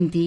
ఇది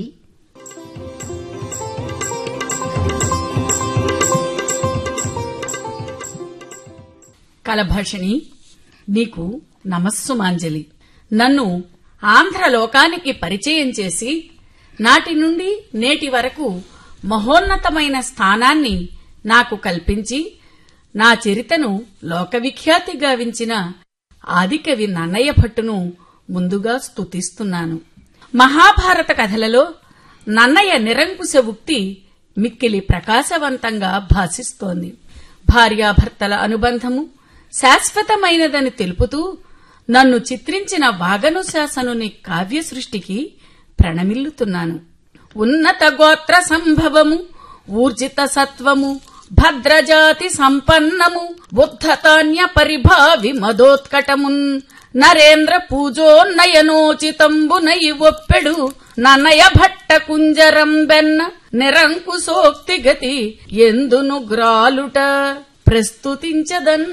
కలభాషిణి నీకు నమస్సుమాంజలి నన్ను ఆంధ్ర లోకానికి పరిచయం చేసి నాటి నుండి నేటి వరకు మహోన్నతమైన స్థానాన్ని నాకు కల్పించి నా చరితను లోకవిఖ్యాతి గావించిన ఆదికవి నన్నయ్య భట్టును ముందుగా స్తుతిస్తున్నాను మహాభారత కథలలో నన్నయ్య నిరంకుశ ఉక్తి మిక్కిలి ప్రకాశవంతంగా భాసిస్తోంది భార్యాభర్తల అనుబంధము శాశ్వతమైనదని తెలుపుతూ నన్ను చిత్రించిన వాగనుశాసనుని కావ్య సృష్టికి ప్రణమిల్లుతున్నాను ఉన్నత గోత్ర సంభవము ఊర్జిత సత్వము భద్రజాతి సంపన్నము బుద్ధతాన్య పరిభావి మదోత్కటమున్ నరేంద్ర పూజోన్నయనోచితంబునై ఒప్పెడు ననయ భట్ట కుంజరం బెన్న నిరంకుశోక్తి గతి ఎందును గ్రాలుట ప్రస్తుతించదన్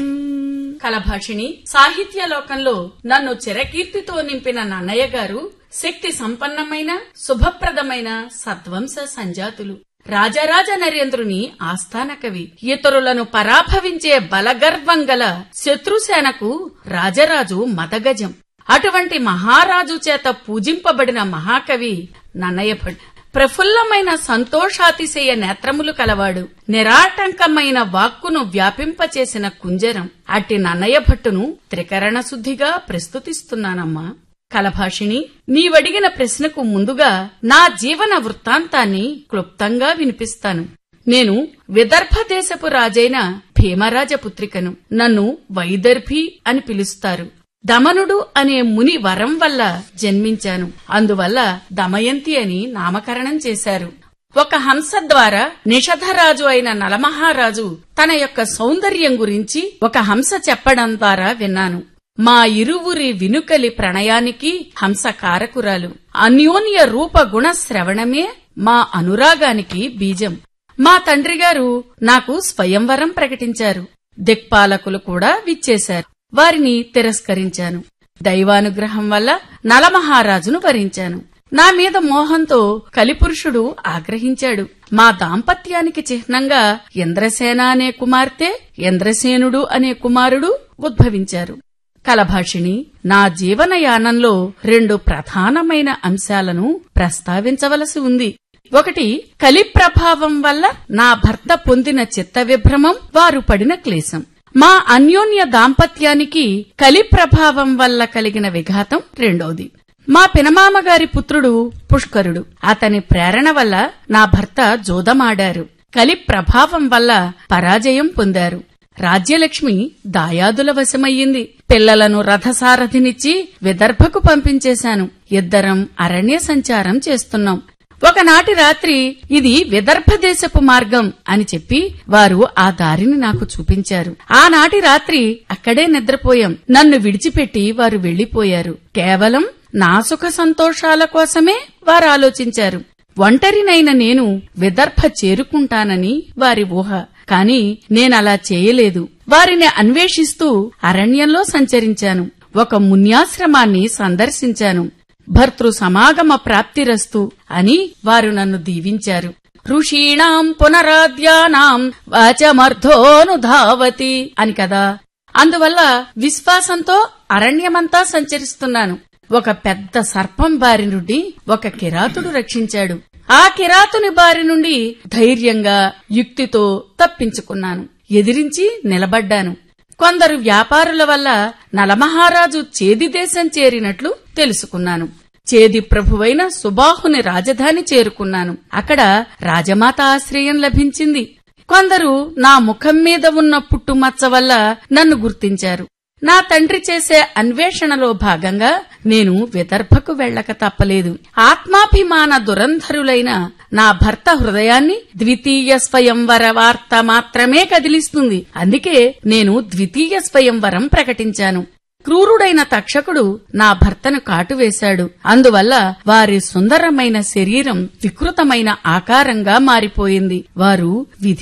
కలభాషిణి సాహిత్య లోకంలో నన్ను చిరకీర్తితో నింపిన నన్నయ్య గారు శక్తి సంపన్నమైన శుభప్రదమైన సద్వంశ సంజాతులు రాజరాజ నరేంద్రుని ఆస్థాన కవి ఇతరులను పరాభవించే బలగర్వం గల శత్రుసేనకు రాజరాజు మదగజం అటువంటి మహారాజు చేత పూజింపబడిన మహాకవి నన్నయ్య భట్ ప్రఫుల్లమైన సంతోషాతిశయ నేత్రములు కలవాడు నిరాటంకమైన వాక్కును వ్యాపింపచేసిన కుంజరం అట్టి నన్నయ్య భట్టును త్రికరణ శుద్ధిగా ప్రస్తుతిస్తున్నానమ్మా కలభాషిణి నీవడిగిన ప్రశ్నకు ముందుగా నా జీవన వృత్తాంతాన్ని క్లుప్తంగా వినిపిస్తాను నేను విదర్భ దేశపు రాజైన భీమరాజ పుత్రికను నన్ను వైదర్భి అని పిలుస్తారు దమనుడు అనే ముని వరం వల్ల జన్మించాను అందువల్ల దమయంతి అని నామకరణం చేశారు ఒక హంస ద్వారా నిషధరాజు అయిన నలమహారాజు తన యొక్క సౌందర్యం గురించి ఒక హంస చెప్పడం ద్వారా విన్నాను మా ఇరువురి వినుకలి ప్రణయానికి హంస కారకురాలు అన్యోన్య రూప గుణ శ్రవణమే మా అనురాగానికి బీజం మా తండ్రిగారు నాకు స్వయంవరం ప్రకటించారు దిక్పాలకులు కూడా విచ్చేశారు వారిని తిరస్కరించాను దైవానుగ్రహం వల్ల నలమహారాజును వరించాను నా మీద మోహంతో కలిపురుషుడు ఆగ్రహించాడు మా దాంపత్యానికి చిహ్నంగా ఇంద్రసేన అనే కుమార్తె ఇంద్రసేనుడు అనే కుమారుడు ఉద్భవించారు కలభాషిణి నా జీవనయానంలో రెండు ప్రధానమైన అంశాలను ప్రస్తావించవలసి ఉంది ఒకటి కలి ప్రభావం వల్ల నా భర్త పొందిన చిత్త విభ్రమం వారు పడిన క్లేశం మా అన్యోన్య దాంపత్యానికి కలి ప్రభావం వల్ల కలిగిన విఘాతం రెండోది మా పినమామగారి పుత్రుడు పుష్కరుడు అతని ప్రేరణ వల్ల నా భర్త జోదమాడారు కలి ప్రభావం వల్ల పరాజయం పొందారు రాజ్యలక్ష్మి దాయాదుల వశమయ్యింది పిల్లలను రథసారథినిచ్చి విదర్భకు పంపించేశాను ఇద్దరం అరణ్య సంచారం చేస్తున్నాం ఒకనాటి రాత్రి ఇది విదర్భ దేశపు మార్గం అని చెప్పి వారు ఆ దారిని నాకు చూపించారు ఆనాటి రాత్రి అక్కడే నిద్రపోయాం నన్ను విడిచిపెట్టి వారు వెళ్లిపోయారు కేవలం నా సుఖ సంతోషాల కోసమే వారు ఆలోచించారు ఒంటరినైన నేను విదర్భ చేరుకుంటానని వారి ఊహ కాని నేనలా చేయలేదు వారిని అన్వేషిస్తూ అరణ్యంలో సంచరించాను ఒక మున్యాశ్రమాన్ని సందర్శించాను భర్తృ సమాగమ ప్రాప్తిరస్తు అని వారు నన్ను దీవించారు ఋషీణాం పునరాద్యానాం వాచమర్థోను ధావతి అని కదా అందువల్ల విశ్వాసంతో అరణ్యమంతా సంచరిస్తున్నాను ఒక పెద్ద సర్పం బారి నుండి ఒక కిరాతుడు రక్షించాడు ఆ కిరాతుని బారి నుండి ధైర్యంగా యుక్తితో తప్పించుకున్నాను ఎదిరించి నిలబడ్డాను కొందరు వ్యాపారుల వల్ల నలమహారాజు చేది దేశం చేరినట్లు తెలుసుకున్నాను చేది ప్రభువైన సుబాహుని రాజధాని చేరుకున్నాను అక్కడ రాజమాత ఆశ్రయం లభించింది కొందరు నా ముఖం మీద ఉన్న పుట్టుమచ్చ వల్ల నన్ను గుర్తించారు నా తండ్రి చేసే అన్వేషణలో భాగంగా నేను విదర్భకు వెళ్ళక తప్పలేదు ఆత్మాభిమాన దురంధరులైన నా భర్త హృదయాన్ని ద్వితీయ స్వయంవర వార్త మాత్రమే కదిలిస్తుంది అందుకే నేను ద్వితీయ స్వయంవరం ప్రకటించాను క్రూరుడైన తక్షకుడు నా భర్తను కాటువేశాడు అందువల్ల వారి సుందరమైన శరీరం వికృతమైన ఆకారంగా మారిపోయింది వారు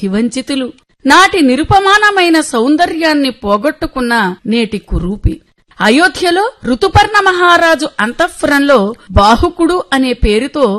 విధివంచితులు నాటి నిరుపమానమైన సౌందర్యాన్ని పోగొట్టుకున్న నేటి కురూపి అయోధ్యలో ఋతుపర్ణ మహారాజు అంతఃపురంలో బాహుకుడు అనే పేరుతో